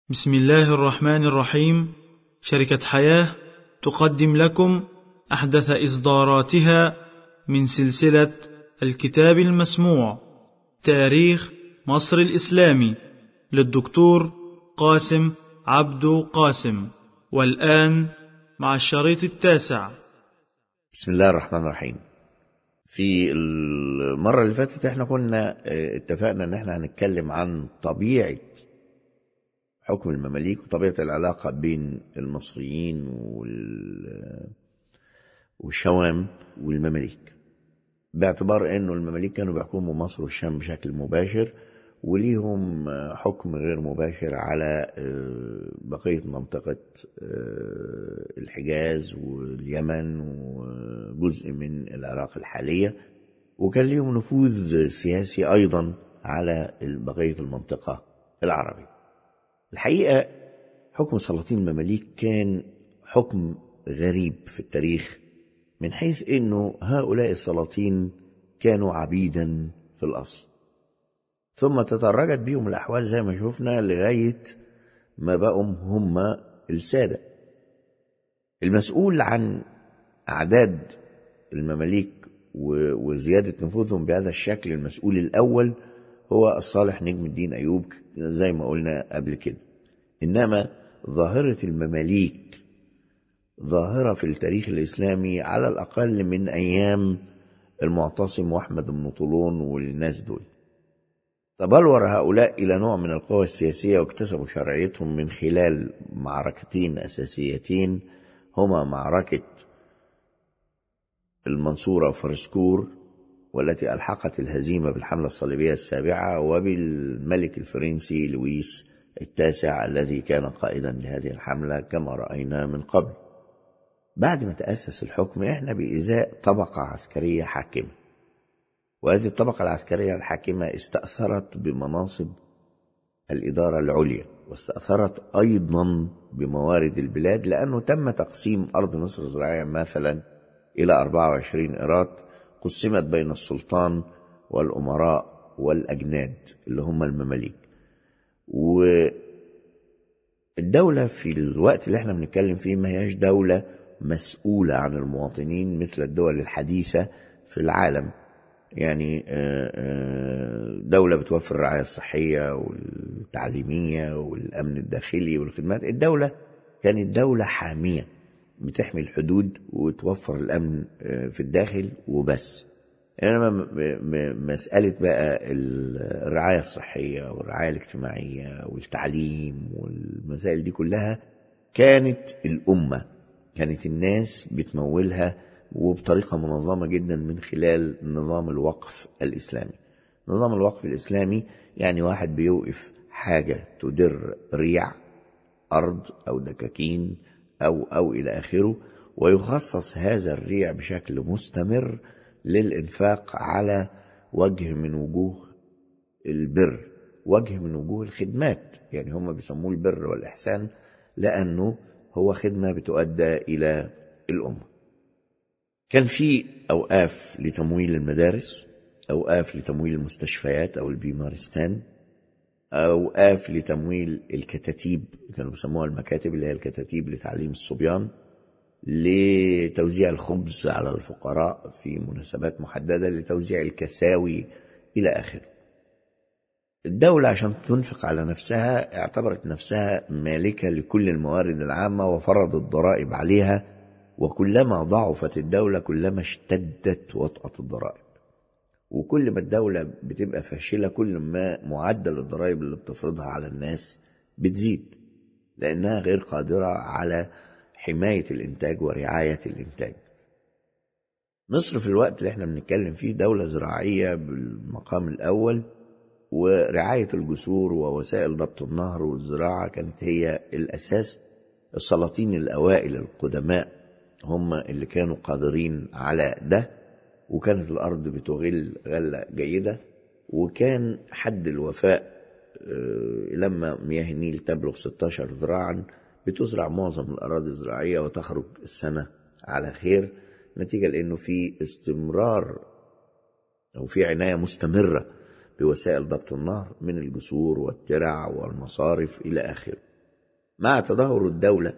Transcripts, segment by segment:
بسم الله الرحمن الرحيم شركة حياة تقدم لكم أحدث إصداراتها من سلسلة الكتاب المسموع تاريخ مصر الإسلامي للدكتور قاسم عبدو قاسم والآن مع الشريط التاسع بسم الله الرحمن الرحيم في المرة اللي فاتت احنا كنا اه، اتفقنا ان احنا هنتكلم عن طبيعة حكم المماليك وطبيعة العلاقة بين المصريين وال- والشوام والمماليك باعتبار انه المماليك كانوا بيحكموا مصر والشام بشكل مباشر وليهم اه، حكم غير مباشر على اه، بقية منطقة اه، الحجاز واليمن وجزء من العراق الحالية وكان ليهم نفوذ سياسي أيضا على بقية المنطقة العربية الحقيقة حكم سلاطين المماليك كان حكم غريب في التاريخ من حيث انه هؤلاء السلاطين كانوا عبيدا في الاصل ثم تدرجت بيهم الاحوال زي ما شفنا لغايه ما بقوا هم الساده المسؤول عن اعداد المماليك و- وزياده نفوذهم بهذا الشكل المسؤول الاول هو الصالح نجم الدين ايوب زي ما قلنا قبل كده انما ظاهره المماليك ظاهرة في التاريخ الإسلامي على الأقل من أيام المعتصم وأحمد بن طولون والناس دول تبلور هؤلاء إلى نوع من القوى السياسية واكتسبوا شرعيتهم من خلال معركتين أساسيتين هما معركة المنصورة وفرسكور والتي ألحقت الهزيمة بالحملة الصليبية السابعة وبالملك الفرنسي لويس التاسع الذي كان قائدا لهذه الحملة كما رأينا من قبل بعد ما تأسس الحكم احنا بإزاء طبقة عسكرية حاكمة وهذه الطبقة العسكرية الحاكمة استأثرت بمناصب الإدارة العليا واستأثرت أيضا بموارد البلاد لأنه تم تقسيم أرض مصر الزراعية مثلا إلى 24 إيرات قسمت بين السلطان والأمراء والأجناد اللي هم المماليك والدولة في الوقت اللي احنا بنتكلم فيه ما هياش دولة مسؤولة عن المواطنين مثل الدول الحديثة في العالم يعني آه، آه، دولة بتوفر الرعاية الصحية والتعليمية والأمن الداخلي والخدمات الدولة كانت دولة حامية بتحمي الحدود وتوفر الأمن آه، في الداخل وبس انما م- م- مساله بقى ال- الرعايه الصحيه والرعايه الاجتماعيه والتعليم والمسائل دي كلها كانت الامه كانت الناس بتمولها وبطريقه منظمه جدا من خلال نظام الوقف الاسلامي نظام الوقف الاسلامي يعني واحد بيوقف حاجه تدر ريع أرض أو دكاكين أو أو إلى آخره ويخصص هذا الريع بشكل مستمر للإنفاق على وجه من وجوه البر وجه من وجوه الخدمات يعني هم بيسموه البر والإحسان لأنه هو خدمة بتؤدى إلى الأمة كان في أوقاف لتمويل المدارس أوقاف لتمويل المستشفيات أو البيمارستان أوقاف لتمويل الكتاتيب كانوا بيسموها المكاتب اللي هي الكتاتيب لتعليم الصبيان لتوزيع الخبز على الفقراء في مناسبات محددة لتوزيع الكساوي إلى آخره الدولة عشان تنفق على نفسها اعتبرت نفسها مالكة لكل الموارد العامة وفرضت ضرائب عليها وكلما ضعفت الدولة كلما اشتدت وطأة الضرائب وكل ما الدولة بتبقى فاشلة كل ما معدل الضرائب اللي بتفرضها على الناس بتزيد لأنها غير قادرة على حماية الإنتاج ورعاية الإنتاج مصر في الوقت اللي احنا بنتكلم فيه دولة زراعية بالمقام الأول ورعاية الجسور ووسائل ضبط النهر والزراعة كانت هي الأساس السلاطين الأوائل القدماء هم اللي كانوا قادرين على ده وكانت الأرض بتغل غلة جيدة وكان حد الوفاء آه، لما مياه النيل تبلغ 16 ذراعا بتزرع معظم الأراضي الزراعية وتخرج السنة على خير نتيجة لأنه في استمرار أو في عناية مستمرة بوسائل ضبط النهر من الجسور والترع والمصارف إلى آخره مع تدهور الدولة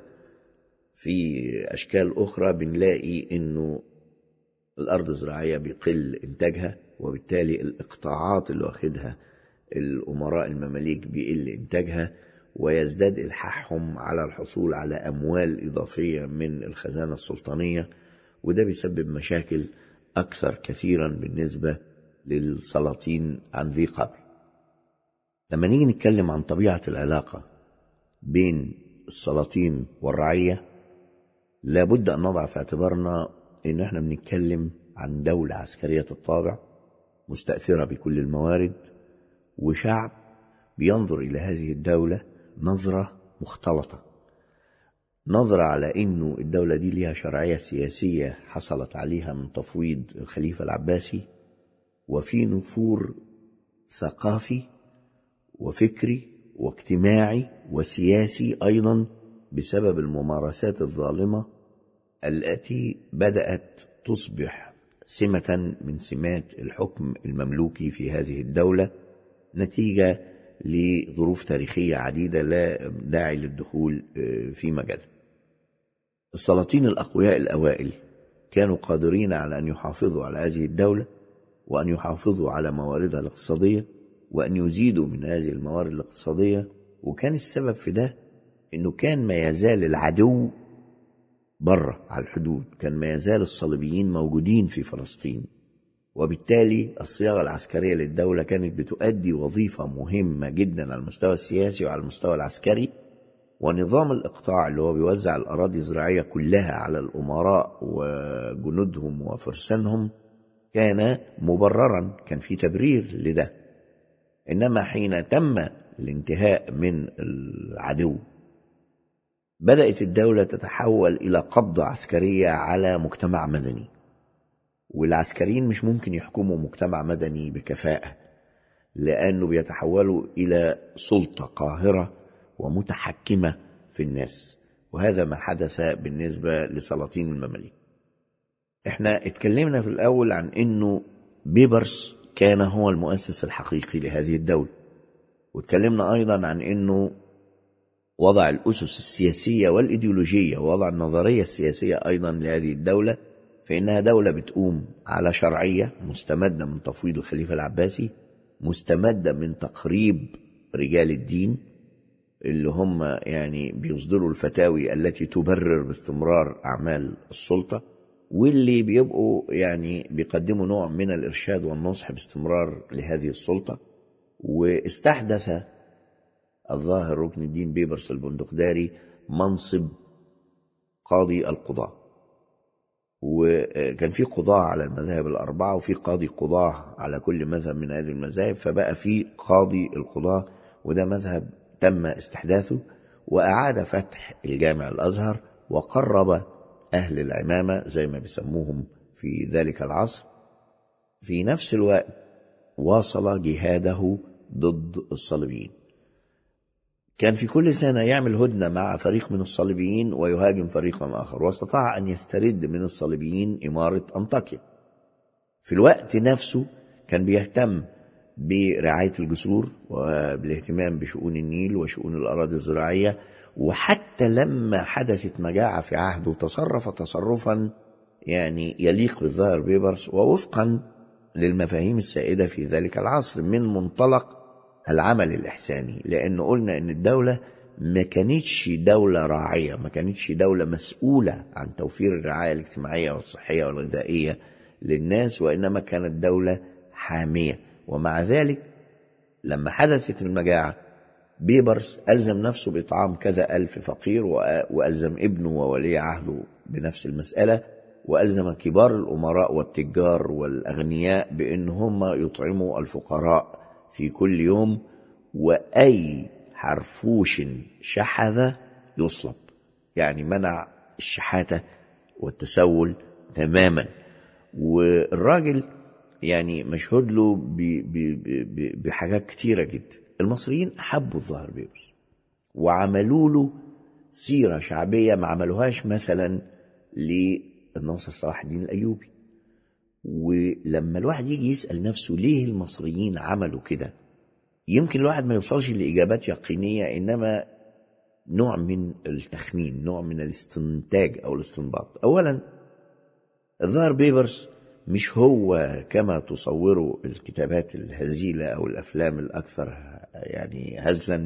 في أشكال أخرى بنلاقي إنه الأرض الزراعية بيقل إنتاجها وبالتالي الإقطاعات اللي واخدها الأمراء المماليك بيقل إنتاجها ويزداد إلحاحهم على الحصول على أموال إضافية من الخزانة السلطانية وده بيسبب مشاكل أكثر كثيرا بالنسبة للسلاطين عن ذي قبل لما نيجي نتكلم عن طبيعة العلاقة بين السلاطين والرعية لابد أن نضع في اعتبارنا إن احنا بنتكلم عن دولة عسكرية الطابع مستأثرة بكل الموارد وشعب بينظر إلى هذه الدولة نظرة مختلطة نظرة على إنه الدولة دي ليها شرعية سياسية حصلت عليها من تفويض الخليفة العباسي وفي نفور ثقافي وفكري واجتماعي وسياسي أيضا بسبب الممارسات الظالمة التي بدأت تصبح سمة من سمات الحكم المملوكي في هذه الدولة نتيجة لظروف تاريخية عديدة لا داعي للدخول في مجالها. السلاطين الأقوياء الأوائل كانوا قادرين على أن يحافظوا على هذه الدولة وأن يحافظوا على مواردها الاقتصادية وأن يزيدوا من هذه الموارد الاقتصادية وكان السبب في ده أنه كان ما يزال العدو بره على الحدود كان ما يزال الصليبيين موجودين في فلسطين وبالتالي الصياغة العسكرية للدولة كانت بتؤدي وظيفة مهمة جدا على المستوى السياسي وعلى المستوى العسكري ونظام الإقطاع اللي هو بيوزع الأراضي الزراعية كلها على الأمراء وجنودهم وفرسانهم كان مبررا كان في تبرير لده إنما حين تم الانتهاء من العدو بدأت الدولة تتحول إلى قبضة عسكرية على مجتمع مدني والعسكريين مش ممكن يحكموا مجتمع مدني بكفاءة لأنه بيتحولوا إلى سلطة قاهرة ومتحكمة في الناس وهذا ما حدث بالنسبة لسلاطين المماليك احنا اتكلمنا في الأول عن أنه بيبرس كان هو المؤسس الحقيقي لهذه الدولة واتكلمنا أيضا عن أنه وضع الأسس السياسية والإيديولوجية ووضع النظرية السياسية أيضا لهذه الدولة فإنها دولة بتقوم على شرعية مستمدة من تفويض الخليفة العباسي مستمدة من تقريب رجال الدين اللي هم يعني بيصدروا الفتاوي التي تبرر باستمرار أعمال السلطة واللي بيبقوا يعني بيقدموا نوع من الإرشاد والنصح باستمرار لهذه السلطة واستحدث الظاهر ركن الدين بيبرس البندقداري منصب قاضي القضاة وكان في قضاة على المذاهب الأربعة وفي قاضي قضاة على كل مذهب من هذه المذاهب فبقى في قاضي القضاة وده مذهب تم استحداثه وأعاد فتح الجامع الأزهر وقرب أهل العمامة زي ما بيسموهم في ذلك العصر في نفس الوقت واصل جهاده ضد الصليبيين كان في كل سنة يعمل هدنة مع فريق من الصليبيين ويهاجم فريقا آخر واستطاع أن يسترد من الصليبيين إمارة أنطاكيا في الوقت نفسه كان بيهتم برعاية الجسور وبالاهتمام بشؤون النيل وشؤون الأراضي الزراعية وحتى لما حدثت مجاعة في عهده تصرف تصرفا يعني يليق بالظاهر بيبرس ووفقا للمفاهيم السائدة في ذلك العصر من منطلق العمل الإحساني لأن قلنا إن الدولة ما كانتش دولة راعية ما كانتش دولة مسؤولة عن توفير الرعاية الاجتماعية والصحية والغذائية للناس وإنما كانت دولة حامية ومع ذلك لما حدثت المجاعة بيبرس ألزم نفسه بإطعام كذا ألف فقير وألزم ابنه وولي عهده بنفس المسألة وألزم كبار الأمراء والتجار والأغنياء بأن هم يطعموا الفقراء في كل يوم وأي حرفوش شحذ يصلب يعني منع الشحاتة والتسول تماما والراجل يعني مشهود له بحاجات كتيرة جدا المصريين أحبوا الظاهر بيبرس وعملوا له سيرة شعبية ما عملوهاش مثلا للناصر صلاح الدين الأيوبي ولما الواحد يجي يسأل نفسه ليه المصريين عملوا كده يمكن الواحد ما يوصلش لإجابات يقينية إنما نوع من التخمين نوع من الاستنتاج أو الاستنباط أولا الظاهر بيبرس مش هو كما تصوره الكتابات الهزيلة أو الأفلام الأكثر يعني هزلا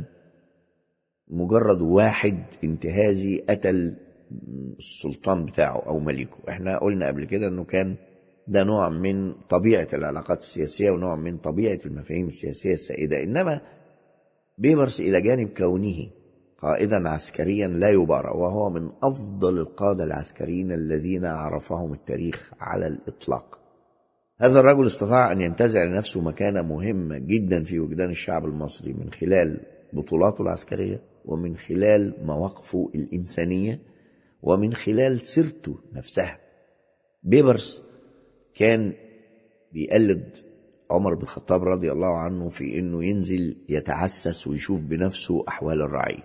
مجرد واحد انتهازي قتل السلطان بتاعه أو ملكه احنا قلنا قبل كده أنه كان ده نوع من طبيعة العلاقات السياسية ونوع من طبيعة المفاهيم السياسية السائدة إنما بيبرس إلى جانب كونه قائدا عسكريا لا يبارى وهو من أفضل القادة العسكريين الذين عرفهم التاريخ على الإطلاق هذا الرجل استطاع أن ينتزع لنفسه مكانة مهمة جدا في وجدان الشعب المصري من خلال بطولاته العسكرية ومن خلال مواقفه الإنسانية ومن خلال سيرته نفسها بيبرس كان بيقلد عمر بن الخطاب رضي الله عنه في انه ينزل يتعسس ويشوف بنفسه احوال الرعيه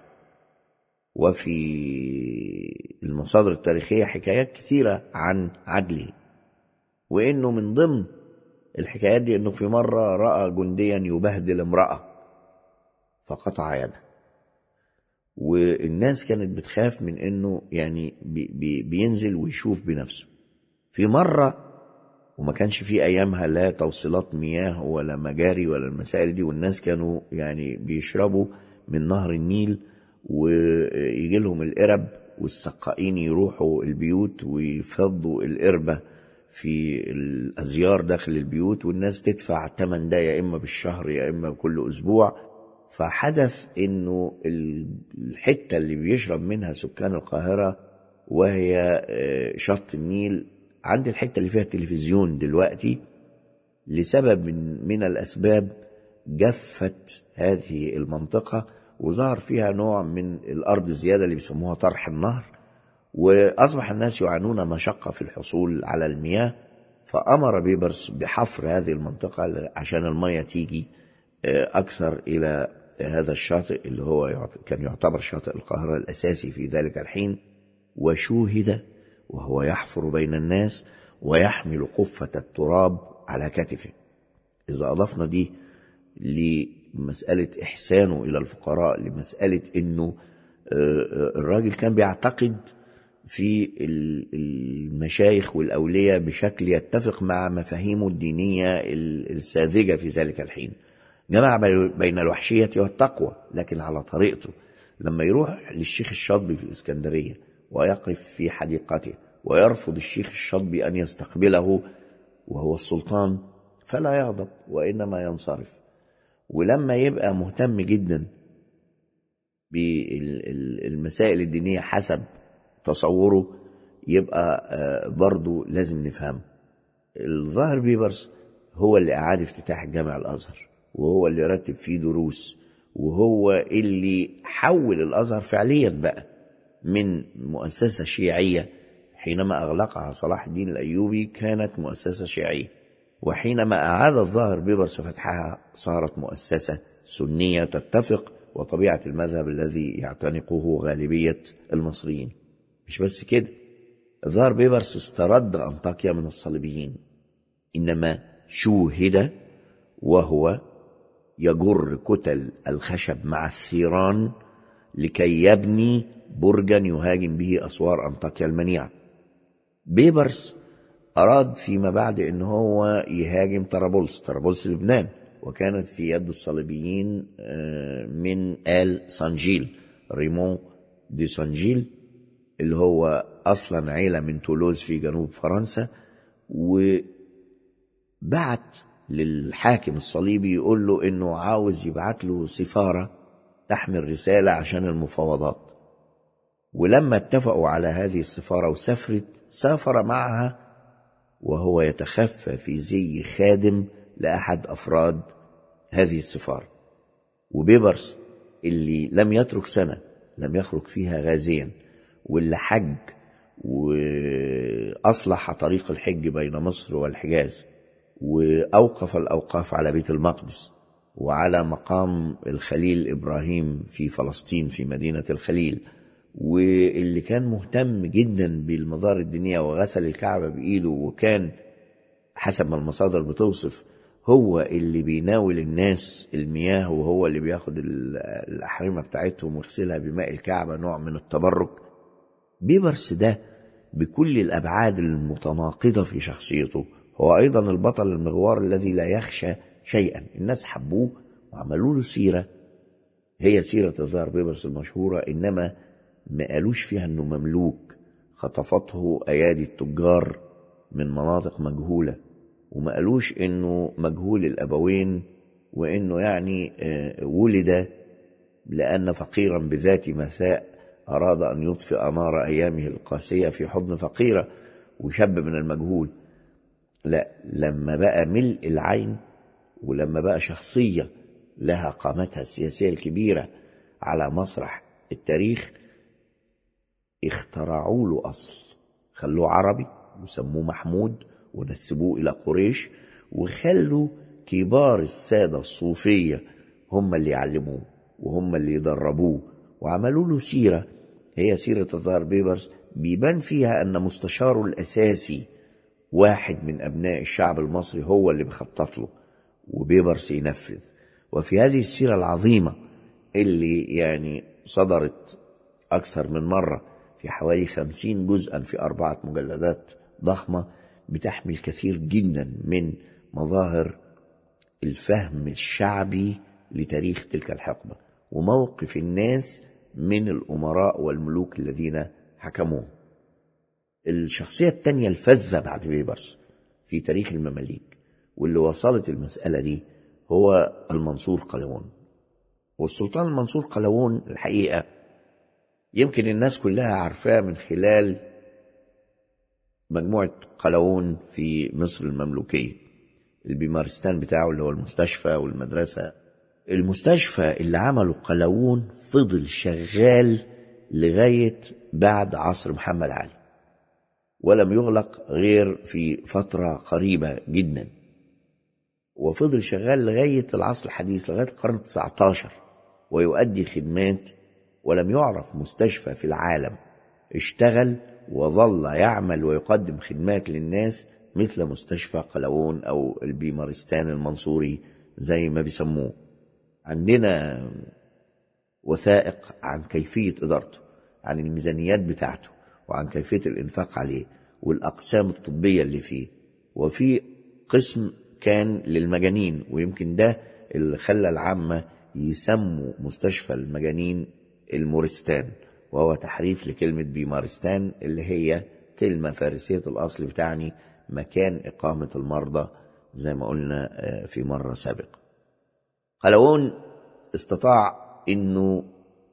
وفي المصادر التاريخيه حكايات كثيره عن عدله وانه من ضمن الحكايات دي انه في مره راى جنديا يبهدل امراه فقطع يده والناس كانت بتخاف من انه يعني بي بي بينزل ويشوف بنفسه في مره وما كانش في ايامها لا توصيلات مياه ولا مجاري ولا المسائل دي والناس كانوا يعني بيشربوا من نهر النيل ويجي لهم القرب والسقائين يروحوا البيوت ويفضوا القربة في الأزيار داخل البيوت والناس تدفع الثمن ده يا إما بالشهر يا إما كل أسبوع فحدث إنه الحتة اللي بيشرب منها سكان القاهرة وهي شط النيل عند الحتة اللي فيها التلفزيون دلوقتي لسبب من, من الأسباب جفت هذه المنطقة وظهر فيها نوع من الأرض الزيادة اللي بيسموها طرح النهر وأصبح الناس يعانون مشقة في الحصول على المياه فأمر بيبرس بحفر هذه المنطقة عشان المياه تيجي أكثر إلى هذا الشاطئ اللي هو كان يعتبر شاطئ القاهرة الأساسي في ذلك الحين وشوهد وهو يحفر بين الناس ويحمل قفة التراب على كتفه إذا أضفنا دي لمسألة إحسانه إلى الفقراء لمسألة إنه الراجل كان بيعتقد في المشايخ والأولياء بشكل يتفق مع مفاهيمه الدينية الساذجة في ذلك الحين جمع بين الوحشية والتقوى لكن على طريقته لما يروح للشيخ الشاطبي في الإسكندرية ويقف في حديقته ويرفض الشيخ الشاطبي أن يستقبله وهو السلطان فلا يغضب وإنما ينصرف ولما يبقى مهتم جدا بالمسائل الدينية حسب تصوره يبقى برضه لازم نفهم الظاهر بيبرس هو اللي أعاد افتتاح جامع الأزهر وهو اللي رتب فيه دروس وهو اللي حول الأزهر فعليا بقى من مؤسسة شيعية حينما أغلقها صلاح الدين الأيوبي كانت مؤسسة شيعية وحينما أعاد الظاهر بيبرس فتحها صارت مؤسسة سنية تتفق وطبيعة المذهب الذي يعتنقه غالبية المصريين مش بس كده الظاهر بيبرس استرد أنطاكيا من الصليبيين إنما شوهد وهو يجر كتل الخشب مع الثيران لكي يبني برجا يهاجم به أسوار أنطاكيا المنيعة بيبرس أراد فيما بعد أن هو يهاجم طرابلس طرابلس لبنان وكانت في يد الصليبيين من آل سانجيل ريمون دي سانجيل اللي هو أصلا عيلة من تولوز في جنوب فرنسا وبعت للحاكم الصليبي يقول له انه عاوز يبعت له سفارة تحمل رسالة عشان المفاوضات ولما اتفقوا على هذه السفارة وسافرت سافر معها وهو يتخفى في زي خادم لأحد أفراد هذه السفارة وبيبرس اللي لم يترك سنة لم يخرج فيها غازيا واللي حج وأصلح طريق الحج بين مصر والحجاز وأوقف الأوقاف على بيت المقدس وعلى مقام الخليل إبراهيم في فلسطين في مدينة الخليل واللي كان مهتم جدا بالمظاهر الدينية وغسل الكعبة بإيده وكان حسب ما المصادر بتوصف هو اللي بيناول الناس المياه وهو اللي بياخد ال- الأحرمة بتاعتهم ويغسلها بماء الكعبة نوع من التبرك بيبرس ده بكل الأبعاد المتناقضة في شخصيته هو أيضا البطل المغوار الذي لا يخشى شيئا الناس حبوه وعملوا له سيرة هي سيرة الظاهر بيبرس المشهورة إنما ما قالوش فيها إنه مملوك خطفته أيادي التجار من مناطق مجهولة وما قالوش إنه مجهول الأبوين وإنه يعني آه، ولد لأن فقيرا بذات مساء أراد أن يطفئ نار أيامه القاسية في حضن فقيرة وشاب من المجهول لا لما بقى ملء العين ولما بقى شخصية لها قامتها السياسية الكبيرة على مسرح التاريخ اخترعوا له أصل خلوه عربي وسموه محمود ونسبوه إلى قريش وخلوا كبار السادة الصوفية هم اللي يعلموه وهم اللي يدربوه وعملوا له سيرة هي سيرة الظاهر بيبرس بيبان فيها أن مستشاره الأساسي واحد من أبناء الشعب المصري هو اللي بيخطط له وبيبرس ينفذ وفي هذه السيرة العظيمة اللي يعني صدرت أكثر من مرة في حوالي خمسين جزءا في أربعة مجلدات ضخمة بتحمل كثير جدا من مظاهر الفهم الشعبي لتاريخ تلك الحقبة وموقف الناس من الأمراء والملوك الذين حكموه الشخصية التانية الفذة بعد بيبرس في تاريخ المماليك واللي وصلت المسألة دي هو المنصور قلاوون والسلطان المنصور قلاوون الحقيقة يمكن الناس كلها عارفاه من خلال مجموعة قلاوون في مصر المملوكية البيمارستان بتاعه اللي هو المستشفى والمدرسة المستشفى اللي عمله قلاوون فضل شغال لغاية بعد عصر محمد علي ولم يغلق غير في فترة قريبة جدا وفضل شغال لغاية العصر الحديث لغاية القرن التسعة عشر ويؤدي خدمات ولم يعرف مستشفى في العالم اشتغل وظل يعمل ويقدم خدمات للناس مثل مستشفى قلاوون أو البيمارستان المنصوري زي ما بيسموه عندنا وثائق عن كيفية إدارته عن الميزانيات بتاعته وعن كيفية الإنفاق عليه والأقسام الطبية اللي فيه وفي قسم كان للمجانين ويمكن ده اللي خلى العامة يسموا مستشفى المجانين المورستان وهو تحريف لكلمة بيمارستان اللي هي كلمة فارسية الأصل بتعني مكان إقامة المرضى زي ما قلنا آه، في مرة سابقة قلاوون استطاع أنه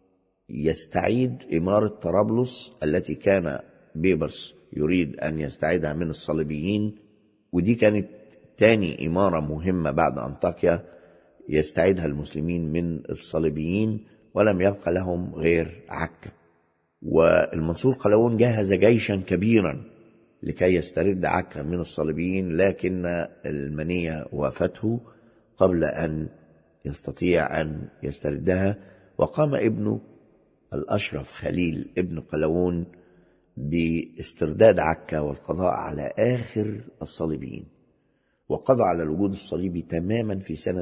يستعيد إمارة طرابلس التي كان بيبرس يريد أن يستعيدها من الصليبيين ودي كانت تاني إمارة مهمة بعد أنطاكيا يستعيدها المسلمين من الصليبيين ولم يبقى لهم غير عكا والمنصور قلاوون جهز جيشا كبيرا لكي يسترد عكا من الصليبيين لكن المنية وافته قبل أن يستطيع أن يستردها وقام ابنه الأشرف خليل ابن قلاوون باسترداد عكا والقضاء على آخر الصليبيين وقضى على الوجود الصليبي تماما في سنة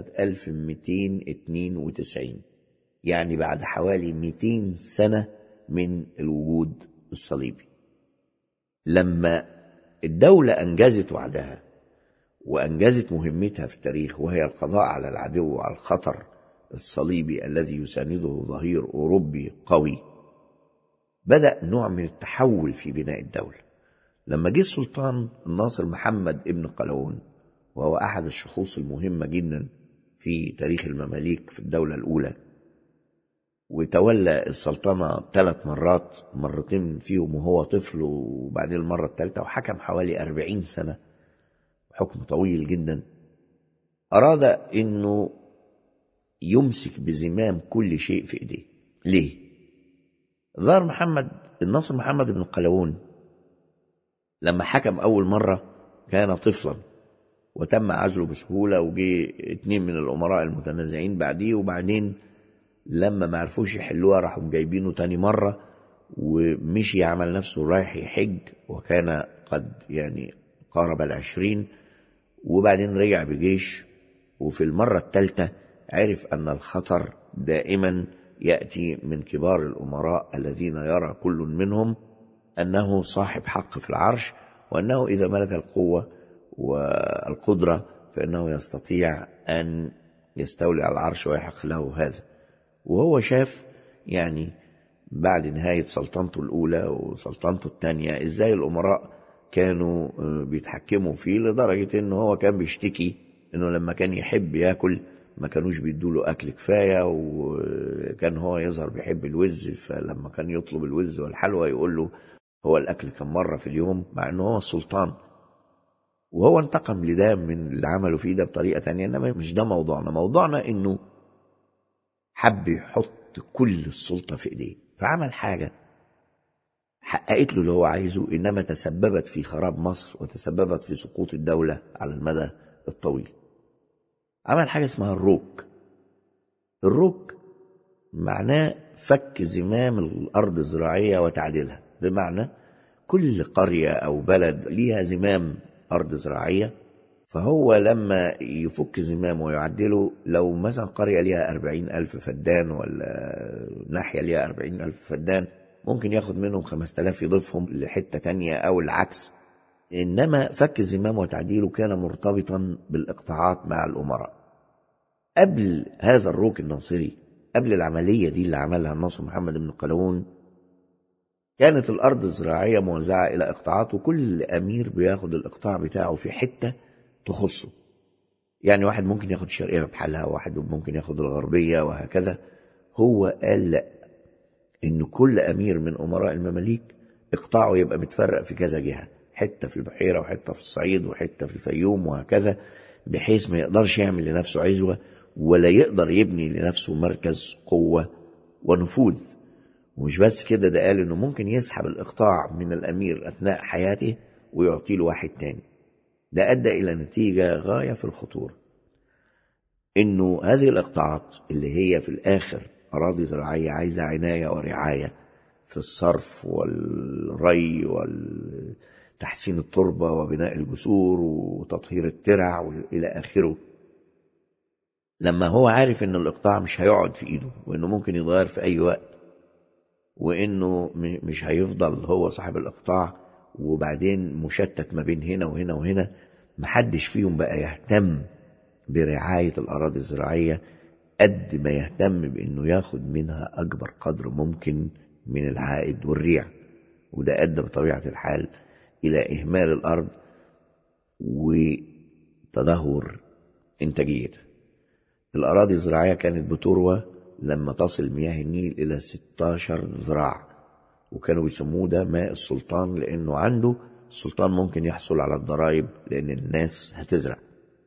1292 يعني بعد حوالي 200 سنة من الوجود الصليبي لما الدولة أنجزت وعدها وأنجزت مهمتها في التاريخ وهي القضاء على العدو وعلى الخطر الصليبي الذي يسانده ظهير أوروبي قوي بدأ نوع من التحول في بناء الدولة لما جه السلطان الناصر محمد ابن قلاوون وهو أحد الشخوص المهمة جدا في تاريخ المماليك في الدولة الأولى وتولى السلطنة ثلاث مرات مرتين فيهم وهو طفل وبعدين المرة الثالثة وحكم حوالي أربعين سنة حكم طويل جدا أراد أنه يمسك بزمام كل شيء في إيديه ليه؟ ظهر محمد الناصر محمد بن قلاوون لما حكم أول مرة كان طفلا وتم عزله بسهولة وجي اتنين من الأمراء المتنازعين بعديه وبعدين لما ما عرفوش يحلوها راحوا جايبينه تاني مرة ومشي عمل نفسه رايح يحج وكان قد يعني قارب العشرين وبعدين رجع بجيش وفي المرة الثالثة عرف أن الخطر دائما يأتي من كبار الأمراء الذين يرى كل منهم أنه صاحب حق في العرش وأنه إذا ملك القوة والقدرة فإنه يستطيع أن يستولي على العرش ويحق له هذا وهو شاف يعني بعد نهاية سلطنته الأولى وسلطنته الثانية إزاي الأمراء كانوا بيتحكموا فيه لدرجة إنه هو كان بيشتكي إنه لما كان يحب ياكل ما كانوش بيدوا له أكل كفاية وكان هو يظهر بيحب الوز فلما كان يطلب الوز والحلوى يقول له هو الأكل كم مرة في اليوم مع إنه هو السلطان وهو انتقم لده من اللي عمله فيه ده بطريقة تانية إنما مش ده موضوعنا موضوعنا إنه حب يحط كل السلطة في إيديه فعمل حاجة حققت له اللي هو عايزه إنما تسببت في خراب مصر وتسببت في سقوط الدولة على المدى الطويل عمل حاجة اسمها الروك الروك معناه فك زمام الأرض الزراعية وتعديلها بمعنى كل قرية أو بلد ليها زمام أرض زراعية فهو لما يفك زمامه ويعدله لو مثلا قرية ليها أربعين ألف فدان ولا ناحية ليها أربعين ألف فدان ممكن ياخد منهم خمسة آلاف يضيفهم لحتة تانية أو العكس إنما فك الزمام وتعديله كان مرتبطا بالإقطاعات مع الأمراء قبل هذا الروك الناصري قبل العملية دي اللي عملها الناصر محمد بن قلاوون كانت الأرض الزراعية موزعة إلى إقطاعات وكل أمير بياخد الإقطاع بتاعه في حتة تخصه يعني واحد ممكن ياخد الشرقية بحالها واحد ممكن ياخد الغربية وهكذا هو قال لا إن كل أمير من أمراء المماليك إقطاعه يبقى متفرق في كذا جهة حتة في البحيرة وحتة في الصعيد وحتة في الفيوم وهكذا بحيث ما يقدرش يعمل لنفسه عزوة ولا يقدر يبني لنفسه مركز قوة ونفوذ ومش بس كده ده قال انه ممكن يسحب الاقطاع من الامير اثناء حياته ويعطيه لواحد تاني ده ادى الى نتيجه غايه في الخطوره انه هذه الاقطاعات اللي هي في الاخر اراضي زراعيه عايزه عنايه ورعايه في الصرف والري وتحسين التربه وبناء الجسور وتطهير الترع والى اخره لما هو عارف ان الاقطاع مش هيقعد في ايده وانه ممكن يتغير في اي وقت وانه مش هيفضل هو صاحب الاقطاع وبعدين مشتت ما بين هنا وهنا وهنا محدش فيهم بقى يهتم برعاية الأراضي الزراعية قد ما يهتم بأنه ياخد منها أكبر قدر ممكن من العائد والريع وده أدى بطبيعة الحال إلى إهمال الأرض وتدهور إنتاجيتها الأراضي الزراعية كانت بتروى لما تصل مياه النيل إلى 16 ذراع وكانوا بيسموه ده ماء السلطان لأنه عنده السلطان ممكن يحصل على الضرائب لأن الناس هتزرع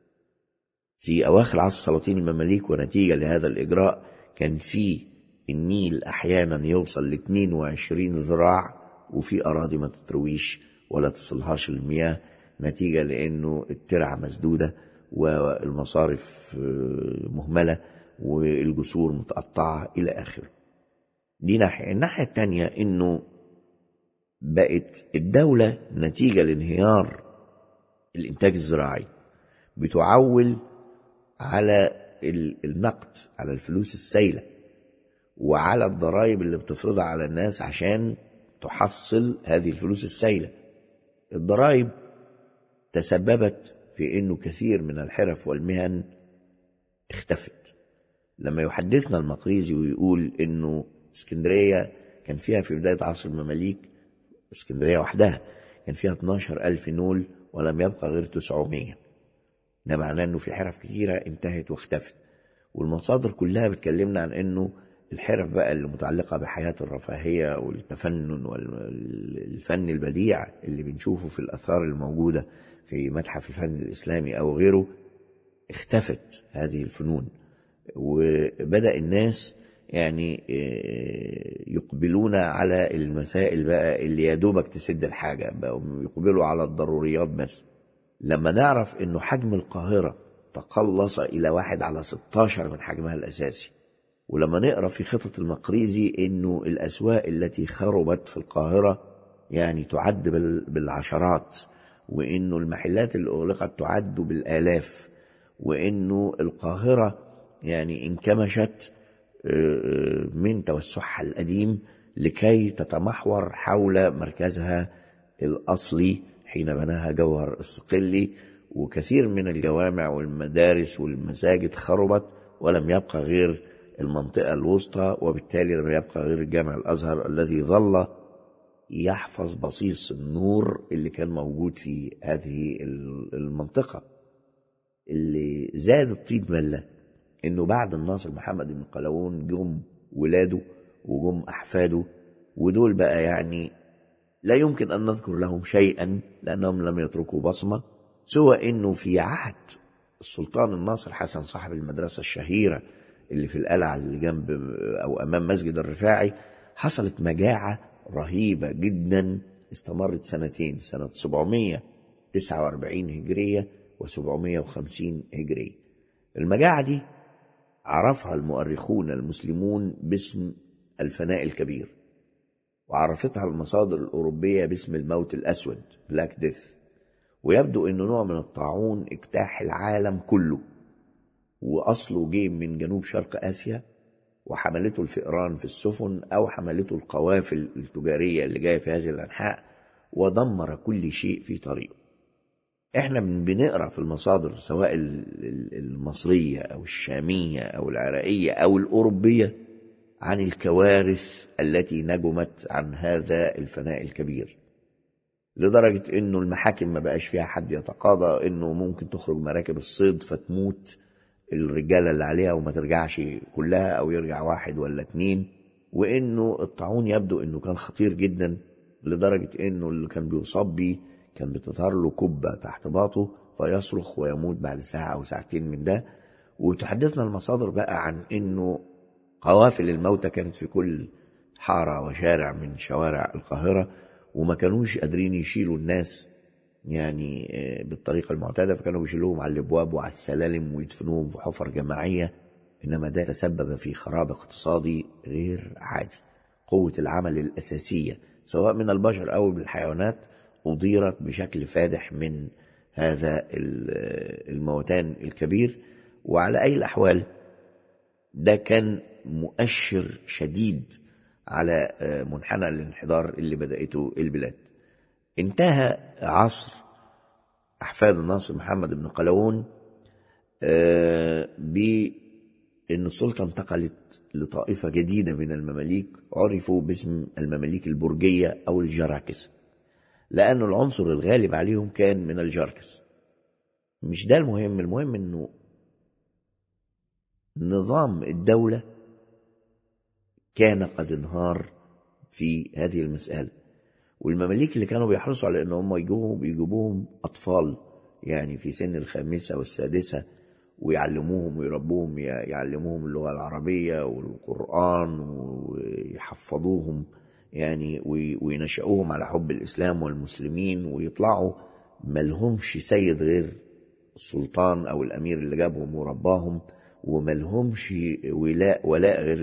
في أواخر عصر سلاطين المماليك ونتيجة لهذا الإجراء كان في النيل أحيانا يوصل ل 22 ذراع وفي أراضي ما تترويش ولا تصلهاش المياه نتيجة لأنه الترع مسدودة والمصارف مهملة والجسور متقطعة إلى آخره دي ناحية الناحية التانية إنه بقت الدولة نتيجة لانهيار الإنتاج الزراعي بتعول على النقد على الفلوس السائلة وعلى الضرائب اللي بتفرضها على الناس عشان تحصل هذه الفلوس السائلة الضرائب تسببت في انه كثير من الحرف والمهن اختفت لما يحدثنا المقريزي ويقول انه اسكندرية كان فيها في بداية عصر المماليك اسكندرية وحدها كان فيها 12 ألف نول ولم يبقى غير 900 ده معناه انه في حرف كتيرة انتهت واختفت والمصادر كلها بتكلمنا عن انه الحرف بقى اللي متعلقة بحياة الرفاهية والتفنن والفن البديع اللي بنشوفه في الآثار الموجودة في متحف الفن الإسلامي أو غيره اختفت هذه الفنون وبدأ الناس يعني يقبلون على المسائل بقى اللي يا دوبك تسد الحاجة بقوا يقبلوا على الضروريات بس لما نعرف انه حجم القاهرة تقلص إلى واحد على 16 من حجمها الأساسي ولما نقرا في خطط المقريزي انه الاسواق التي خربت في القاهره يعني تعد بالعشرات وانه المحلات اللي اغلقت تعد بالالاف وانه القاهره يعني انكمشت من توسعها القديم لكي تتمحور حول مركزها الاصلي حين بناها جوهر الصقلي وكثير من الجوامع والمدارس والمساجد خربت ولم يبقى غير المنطقة الوسطى وبالتالي لم يبقى غير الجامع الأزهر الذي ظل يحفظ بصيص النور اللي كان موجود في هذه المنطقة اللي زاد الطين بلة انه بعد الناصر محمد بن قلاوون جم ولاده وجم احفاده ودول بقى يعني لا يمكن ان نذكر لهم شيئا لانهم لم يتركوا بصمه سوى انه في عهد السلطان الناصر حسن صاحب المدرسه الشهيره اللي في القلعه اللي جنب او امام مسجد الرفاعي حصلت مجاعه رهيبه جدا استمرت سنتين سنه 749 هجريه و750 هجريه المجاعه دي عرفها المؤرخون المسلمون باسم الفناء الكبير وعرفتها المصادر الأوروبية باسم الموت الأسود بلاك ديث ويبدو أنه نوع من الطاعون اجتاح العالم كله وأصله جه من جنوب شرق آسيا وحملته الفئران في السفن أو حملته القوافل التجارية اللي جاية في هذه الأنحاء ودمر كل شيء في طريقه احنا بنقرا في المصادر سواء المصريه او الشاميه او العراقيه او الاوروبيه عن الكوارث التي نجمت عن هذا الفناء الكبير لدرجة انه المحاكم ما بقاش فيها حد يتقاضى انه ممكن تخرج مراكب الصيد فتموت الرجالة اللي عليها وما ترجعش كلها او يرجع واحد ولا اتنين وانه الطاعون يبدو انه كان خطير جدا لدرجة انه اللي كان بيصاب بيه كان بتظهر له كبة تحت باطه فيصرخ ويموت بعد ساعة أو ساعتين من ده وتحدثنا المصادر بقى عن إنه قوافل الموتى كانت في كل حارة وشارع من شوارع القاهرة وما كانوش قادرين يشيلوا الناس يعني بالطريقة المعتادة فكانوا بيشيلوهم على الأبواب وعلى السلالم ويدفنوهم في حفر جماعية إنما ده تسبب في خراب اقتصادي غير عادي قوة العمل الأساسية سواء من البشر أو بالحيوانات أضيرت بشكل فادح من هذا الموتان الكبير وعلى أي الأحوال ده كان مؤشر شديد على منحنى الانحدار اللي بدأته البلاد انتهى عصر أحفاد الناصر محمد بن قلاوون بأن السلطة انتقلت لطائفة جديدة من المماليك عرفوا باسم المماليك البرجية أو الجراكسة لأن العنصر الغالب عليهم كان من الجركس مش ده المهم المهم انه نظام الدولة كان قد انهار في هذه المسألة والمماليك اللي كانوا بيحرصوا على ان هم يجيبوهم بيجيبوهم اطفال يعني في سن الخامسة والسادسة ويعلموهم ويربوهم يعلموهم اللغة العربية والقرآن ويحفظوهم يعني وينشأوهم على حب الإسلام والمسلمين ويطلعوا ملهمش سيد غير السلطان أو الأمير اللي جابهم ورباهم وملهمش ولاء ولاء غير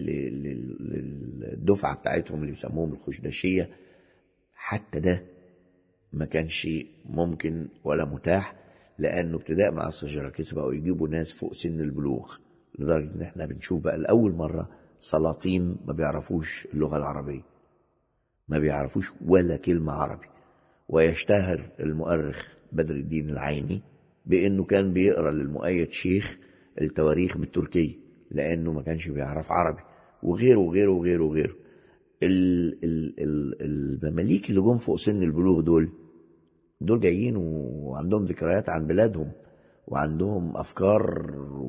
للدفعة بتاعتهم اللي بيسموهم الخشدشية حتى ده ما كانش ممكن ولا متاح لأنه ابتداء مع عصر الجراكيس بقوا يجيبوا ناس فوق سن البلوغ لدرجة إن احنا بنشوف بقى لأول مرة سلاطين ما بيعرفوش اللغة العربية ما بيعرفوش ولا كلمة عربي ويشتهر المؤرخ بدر الدين العيني بأنه كان بيقرأ للمؤيد شيخ التواريخ بالتركية لأنه ما كانش بيعرف عربي وغيره وغيره وغيره وغيره المماليك اللي جم فوق سن البلوغ دول دول جايين وعندهم ذكريات عن بلادهم وعندهم أفكار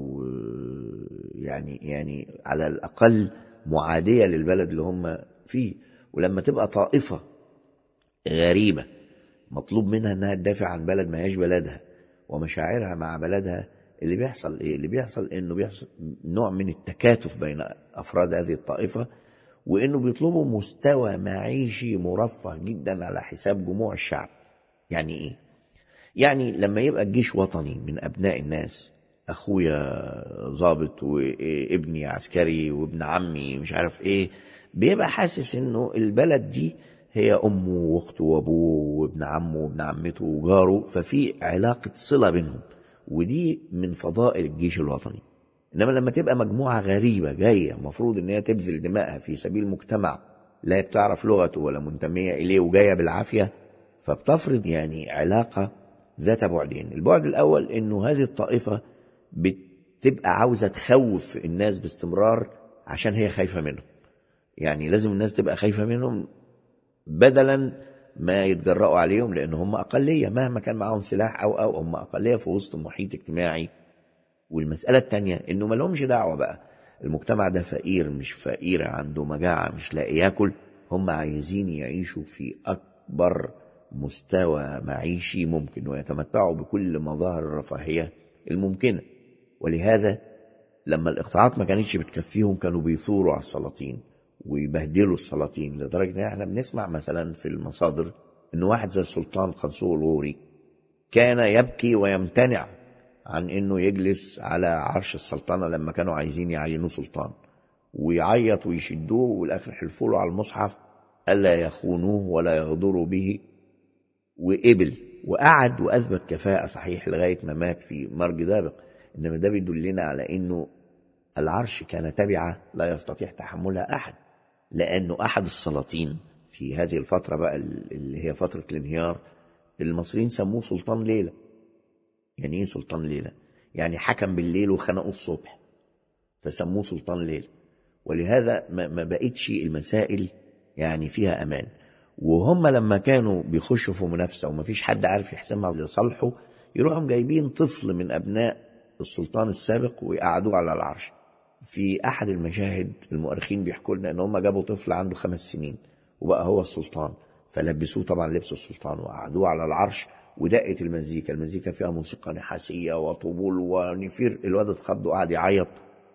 يعني يعني على الأقل معادية للبلد اللي هم فيه ولما تبقى طائفة غريبة مطلوب منها انها تدافع عن بلد ما هياش بلدها ومشاعرها مع بلدها اللي بيحصل ايه اللي بيحصل انه بيحصل نوع من التكاتف بين افراد هذه الطائفه وانه بيطلبوا مستوى معيشي مرفه جدا على حساب جموع الشعب يعني ايه يعني لما يبقى الجيش وطني من ابناء الناس اخويا ضابط وابني عسكري وابن عمي مش عارف ايه بيبقى حاسس انه البلد دي هي امه واخته وابوه وابن عمه وابن عمته وجاره ففي علاقه صله بينهم ودي من فضائل الجيش الوطني انما لما تبقى مجموعه غريبه جايه المفروض ان هي تبذل دمائها في سبيل مجتمع لا بتعرف لغته ولا منتميه اليه وجايه بالعافيه فبتفرض يعني علاقه ذات بعدين البعد الاول انه هذه الطائفه بتبقى عاوزه تخوف الناس باستمرار عشان هي خايفه منهم يعني لازم الناس تبقى خايفه منهم بدلا ما يتجرأوا عليهم لان هم اقليه مهما كان معاهم سلاح او او هم اقليه في وسط محيط اجتماعي والمساله الثانيه انه ما لهمش دعوه بقى المجتمع ده فقير مش فقير عنده مجاعه مش لاقي ياكل هم عايزين يعيشوا في اكبر مستوى معيشي ممكن ويتمتعوا بكل مظاهر الرفاهيه الممكنه ولهذا لما الاقطاعات ما كانتش بتكفيهم كانوا بيثوروا على السلاطين ويبهدلوا السلاطين لدرجه ان احنا بنسمع مثلا في المصادر ان واحد زي السلطان قنصو الغوري كان يبكي ويمتنع عن انه يجلس على عرش السلطنه لما كانوا عايزين يعينوه سلطان ويعيط ويشدوه والاخر حلفوا له على المصحف الا يخونوه ولا يغدروا به وقبل وقعد واثبت كفاءه صحيح لغايه ما مات في مرج دابق انما ده بيدلنا على انه العرش كان تبعه لا يستطيع تحملها احد لانه احد السلاطين في هذه الفتره بقى اللي هي فتره الانهيار المصريين سموه سلطان ليله يعني ايه سلطان ليله يعني حكم بالليل وخنقوا الصبح فسموه سلطان ليل ولهذا ما بقتش المسائل يعني فيها امان وهم لما كانوا بيخشوا في منافسه ومفيش حد عارف يحسمها لصالحه يروحوا جايبين طفل من ابناء السلطان السابق ويقعدوه على العرش في احد المشاهد المؤرخين بيحكوا لنا ان هم جابوا طفل عنده خمس سنين وبقى هو السلطان فلبسوه طبعا لبس السلطان وقعدوه على العرش ودقت المزيكا المزيكا فيها موسيقى نحاسيه وطبول ونفير الواد اتخض وقعد يعيط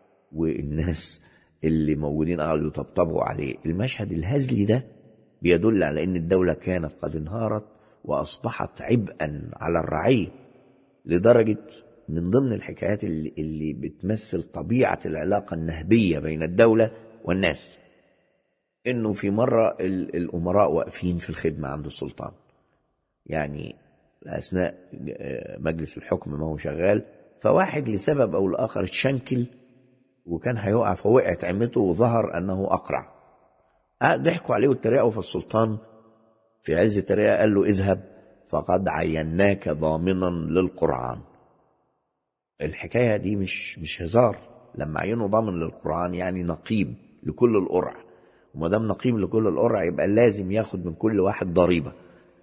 والناس اللي موجودين قعدوا يطبطبوا عليه المشهد الهزلي ده بيدل على ان الدوله كانت قد انهارت واصبحت عبئا على الرعيه لدرجه من ضمن الحكايات اللي, اللي بتمثل طبيعه العلاقه النهبيه بين الدوله والناس انه في مره الامراء واقفين في الخدمه عند السلطان يعني اثناء مجلس الحكم ما هو شغال فواحد لسبب او لاخر اتشنكل وكان هيقع فوقعت عمته وظهر انه اقرع ضحكوا عليه واتريقوا فالسلطان في عز التريقه قال له اذهب فقد عيناك ضامنا للقرعان الحكايه دي مش مش هزار لما عينوا ضامن للقرعان يعني نقيب لكل القرع وما دام نقيب لكل القرع يبقى لازم ياخد من كل واحد ضريبه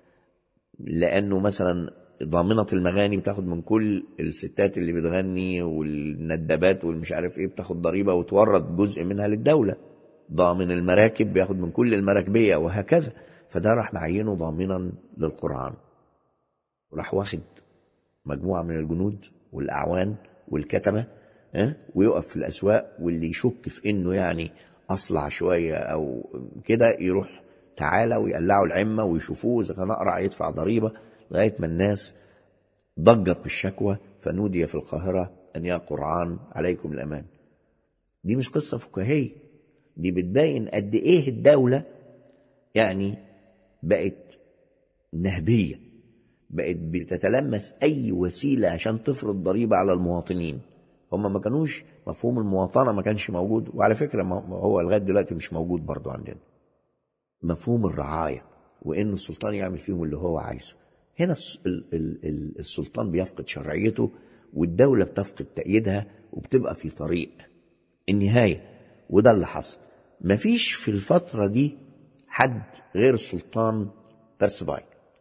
لانه مثلا ضامنة المغاني بتاخد من كل الستات اللي بتغني والندبات والمش عارف ايه بتاخد ضريبة وتورد جزء منها للدولة ضامن المراكب بياخد من كل المراكبية وهكذا فده راح معينه ضامنا للقرآن وراح واخد مجموعة من الجنود والأعوان والكتبة اه ويقف في الأسواق واللي يشك في إنه يعني أصلع شوية أو كده يروح تعالى ويقلعوا العمة ويشوفوه إذا كان أقرع يدفع ضريبة لغاية ما الناس ضجت بالشكوى فنودي في القاهرة أن يا قرعان عليكم الأمان دي مش قصة فكاهية دي بتبين قد إيه الدولة يعني بقت نهبية بقت بتتلمس أي وسيلة عشان تفرض ضريبة على المواطنين هم ما كانوش مفهوم المواطنة ما كانش موجود وعلى فكرة هو لغاية دلوقتي مش موجود برضو عندنا مفهوم الرعاية وإن السلطان يعمل فيهم اللي هو عايزه هنا السلطان بيفقد شرعيته والدولة بتفقد تأييدها وبتبقى في طريق النهاية وده اللي حصل مفيش في الفترة دي حد غير السلطان بيرسباي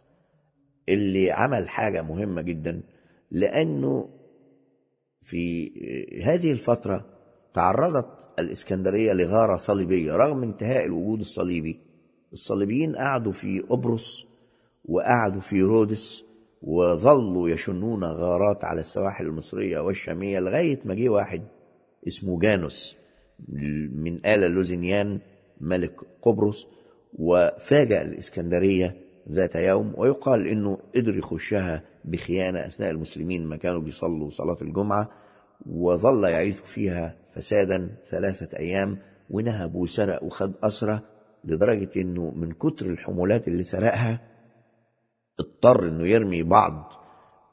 اللي عمل حاجة مهمة جدا لأنه في هذه الفترة تعرضت الإسكندرية لغارة صليبية رغم انتهاء الوجود الصليبي الصليبيين قعدوا في قبرص وقعدوا في رودس وظلوا يشنون غارات على السواحل المصرية والشامية لغاية ما جه واحد اسمه جانوس من آل لوزينيان ملك قبرص وفاجأ الإسكندرية ذات يوم ويقال إنه قدر يخشها بخيانة أثناء المسلمين ما كانوا بيصلوا صلاة الجمعة وظل يعيش فيها فسادا ثلاثة أيام ونهب وسرق وخد أسرة لدرجة إنه من كتر الحمولات اللي سرقها اضطر إنه يرمي بعض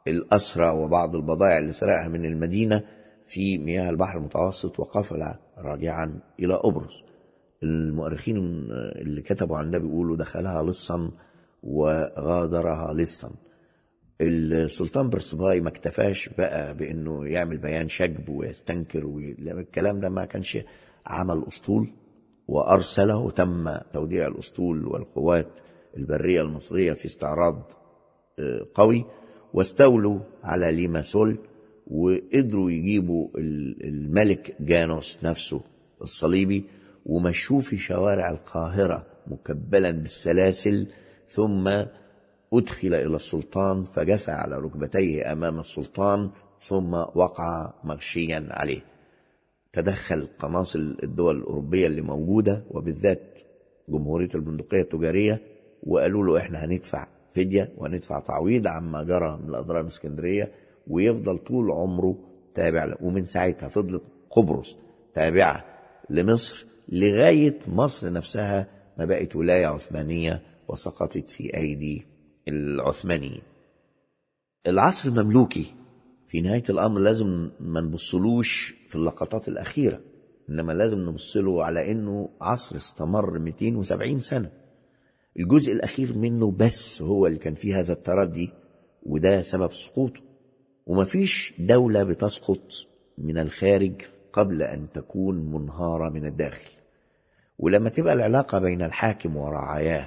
الأسرى وبعض البضائع اللي سرقها من المدينة في مياه البحر المتوسط وقفل راجعا إلى قبرص المؤرخين اللي كتبوا عن ده بيقولوا دخلها لصا وغادرها لصا السلطان برسباي ما اكتفاش بقى بانه يعمل بيان شجب ويستنكر وي... الكلام ده ما كانش عمل اسطول وارسله وتم توديع الاسطول والقوات البريه المصريه في استعراض قوي واستولوا على ليماسول وقدروا يجيبوا الملك جانوس نفسه الصليبي ومشوه في شوارع القاهرة مكبلا بالسلاسل ثم أدخل إلى السلطان فجثى على ركبتيه أمام السلطان ثم وقع مغشيا عليه تدخل قناصل الدول الأوروبية اللي موجودة وبالذات جمهورية البندقية التجارية وقالوا له إحنا هندفع فدية وهندفع تعويض عما جرى من الأضرار الإسكندرية ويفضل طول عمره تابع له ومن ساعتها فضلت قبرص تابعة لمصر لغاية مصر نفسها ما بقت ولاية عثمانية وسقطت في أيدي العثمانيين العصر المملوكي في نهاية الأمر لازم ما نبصلوش في اللقطات الأخيرة إنما لازم نبصله على إنه عصر استمر 270 سنة الجزء الأخير منه بس هو اللي كان فيه هذا التردي وده سبب سقوطه ومفيش دولة بتسقط من الخارج قبل أن تكون منهارة من الداخل ولما تبقى العلاقة بين الحاكم ورعاياه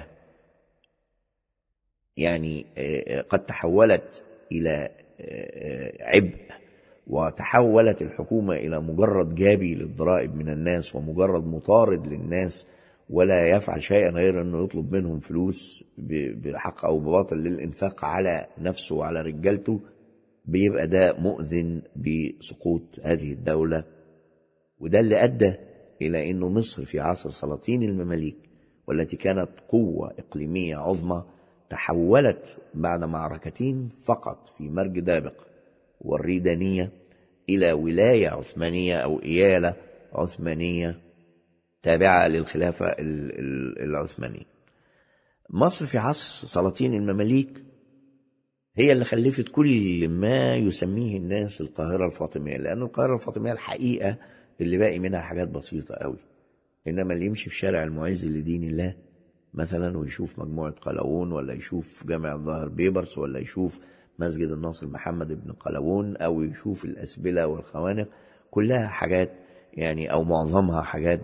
يعني قد تحولت إلى عبء وتحولت الحكومة إلى مجرد جابي للضرائب من الناس ومجرد مطارد للناس ولا يفعل شيئا غير أنه يطلب منهم فلوس بحق أو بباطل للإنفاق على نفسه وعلى رجالته بيبقى ده مؤذن بسقوط هذه الدولة وده اللي أدى إلى أنه مصر في عصر سلاطين المماليك والتي كانت قوة إقليمية عظمى تحولت بعد معركتين فقط في مرج دابق والريدانية إلى ولاية عثمانية أو إيالة عثمانية تابعة للخلافة العثمانية مصر في عصر سلاطين المماليك هي اللي خلفت كل ما يسميه الناس القاهرة الفاطمية لأن القاهرة الفاطمية الحقيقة اللي باقي منها حاجات بسيطة قوي إنما اللي يمشي في شارع المعز لدين الله مثلا ويشوف مجموعة قلاوون ولا يشوف جامع الظاهر بيبرس ولا يشوف مسجد الناصر محمد بن قلاوون أو يشوف الأسبلة والخوانق كلها حاجات يعني أو معظمها حاجات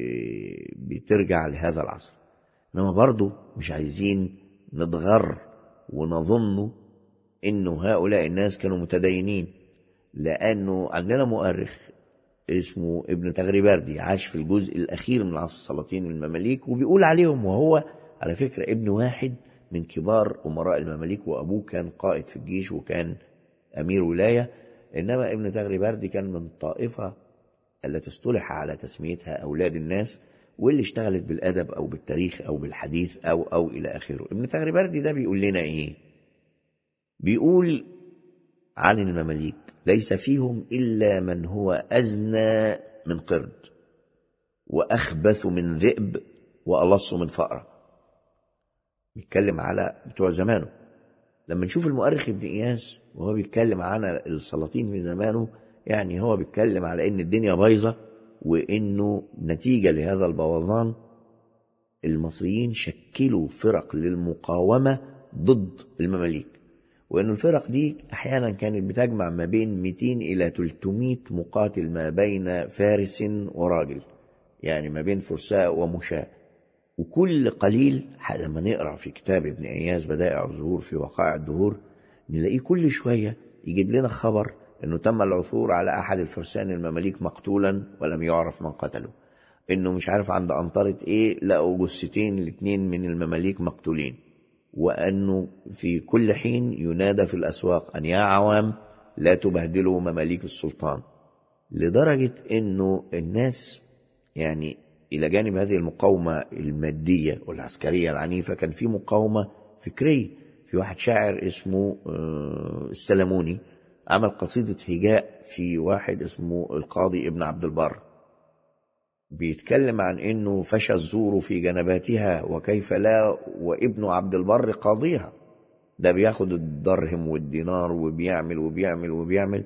بترجع لهذا العصر إنما برضو مش عايزين نتغر ونظن إنه هؤلاء الناس كانوا متدينين لأنه عندنا مؤرخ اسمه ابن تغريباردي عاش في الجزء الأخير من عصر السلاطين المماليك وبيقول عليهم وهو على فكرة ابن واحد من كبار أمراء المماليك وأبوه كان قائد في الجيش وكان أمير ولاية إنما ابن تغريباردي كان من الطائفة التي اصطلح على تسميتها أولاد الناس واللي اشتغلت بالأدب أو بالتاريخ أو بالحديث أو أو إلى آخره ابن تغريباردي ده بيقول لنا إيه بيقول عن المماليك ليس فيهم إلا من هو أزنى من قرد وأخبث من ذئب وألص من فأرة بيتكلم على بتوع زمانه لما نشوف المؤرخ ابن إياس وهو بيتكلم عن السلاطين في زمانه يعني هو بيتكلم على إن الدنيا بايظة وإنه نتيجة لهذا البوظان المصريين شكلوا فرق للمقاومة ضد المماليك وأن الفرق دي أحيانا كانت بتجمع ما بين 200 إلى 300 مقاتل ما بين فارس وراجل يعني ما بين فرساء ومشاة وكل قليل لما نقرأ في كتاب ابن إياس بدائع الظهور في وقائع الدهور نلاقيه كل شوية يجيب لنا خبر أنه تم العثور على أحد الفرسان المماليك مقتولا ولم يعرف من قتله أنه مش عارف عند أنطرة إيه لقوا جثتين الاثنين من المماليك مقتولين وأنه في كل حين ينادى في الأسواق أن يا عوام لا تبهدلوا مماليك السلطان لدرجة أنه الناس يعني إلى جانب هذه المقاومة المادية والعسكرية العنيفة كان في مقاومة فكرية في واحد شاعر اسمه السلموني عمل قصيدة هجاء في واحد اسمه القاضي ابن عبد البر بيتكلم عن انه فشى الزور في جنباتها وكيف لا وابن عبد البر قاضيها ده بياخد الدرهم والدينار وبيعمل وبيعمل وبيعمل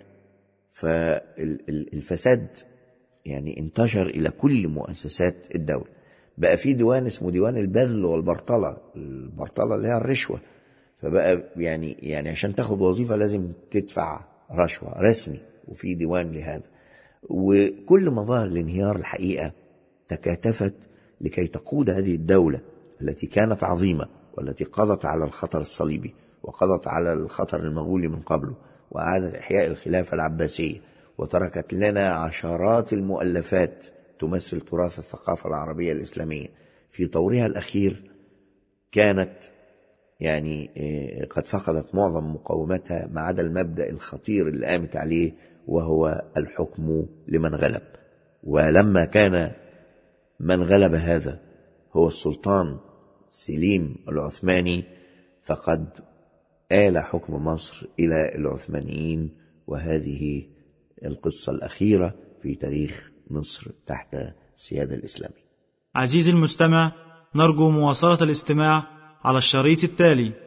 فالفساد يعني انتشر إلى كل مؤسسات الدولة بقى في ديوان اسمه ديوان البذل والبرطلة البرطلة اللي هي الرشوة فبقى يعني يعني عشان تاخد وظيفة لازم تدفع رشوة رسمي وفي ديوان لهذا وكل مظاهر الانهيار الحقيقة تكاتفت لكي تقود هذه الدولة التي كانت عظيمة والتي قضت على الخطر الصليبي وقضت على الخطر المغولي من قبله وأعادت إحياء الخلافة العباسية وتركت لنا عشرات المؤلفات تمثل تراث الثقافة العربية الإسلامية في طورها الأخير كانت يعني قد فقدت معظم مقوماتها ما عدا المبدأ الخطير اللي قامت عليه وهو الحكم لمن غلب ولما كان من غلب هذا هو السلطان سليم العثماني فقد آل حكم مصر إلى العثمانيين وهذه القصة الأخيرة في تاريخ مصر تحت السيادة الإسلامية عزيزي المستمع نرجو مواصلة الاستماع على الشريط التالي